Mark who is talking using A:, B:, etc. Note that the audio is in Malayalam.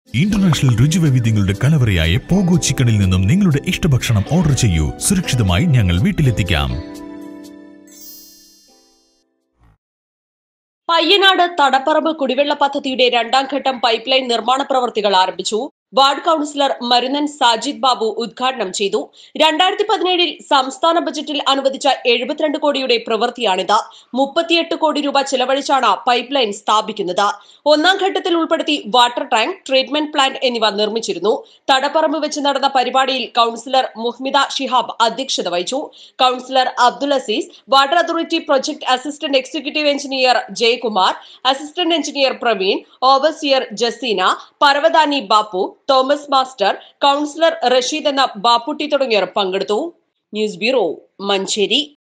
A: ഇന്റർനാഷണൽ രുചിവൈവിധ്യങ്ങളുടെ കലവറയായ പോഗോ ചിക്കനിൽ നിന്നും നിങ്ങളുടെ ഇഷ്ടഭക്ഷണം ഓർഡർ ചെയ്യൂ സുരക്ഷിതമായി ഞങ്ങൾ വീട്ടിലെത്തിക്കാം
B: പയ്യനാട് തടപ്പറമ്പ് കുടിവെള്ള പദ്ധതിയുടെ രണ്ടാം ഘട്ടം പൈപ്പ് ലൈൻ നിർമ്മാണ പ്രവർത്തികൾ ആരംഭിച്ചു വാർഡ് കൌൺസിലർ മരുന്നൻ സാജിദ് ബാബു ഉദ്ഘാടനം ചെയ്തു രണ്ടായിരത്തി പതിനേഴിൽ സംസ്ഥാന ബജറ്റിൽ അനുവദിച്ച എഴുപത്തിരണ്ട് കോടിയുടെ പ്രവൃത്തിയാണിത് മുപ്പത്തിയെട്ട് കോടി രൂപ ചെലവഴിച്ചാണ് പൈപ്പ് ലൈൻ സ്ഥാപിക്കുന്നത് ഒന്നാം ഘട്ടത്തിൽ ഉൾപ്പെടുത്തി വാട്ടർ ടാങ്ക് ട്രീറ്റ്മെന്റ് പ്ലാന്റ് എന്നിവ നിർമ്മിച്ചിരുന്നു തടപ്പറമ്പ് വെച്ച് നടന്ന പരിപാടിയിൽ കൌൺസിലർ മുഹ്മിദ ഷിഹാബ് അധ്യക്ഷത വഹിച്ചു councillor Abdul Aziz water authority project assistant executive engineer Jayakumar assistant engineer Praveen overseer Jaseena Parvathani Bappu Thomas master councillor Rasheed എന്ന ബാപ്പുട്ടി തുടങ്ങിയവർ പങ്കെടുത്തു ന്യൂസ് ബ്യൂറോ മഞ്ചേരി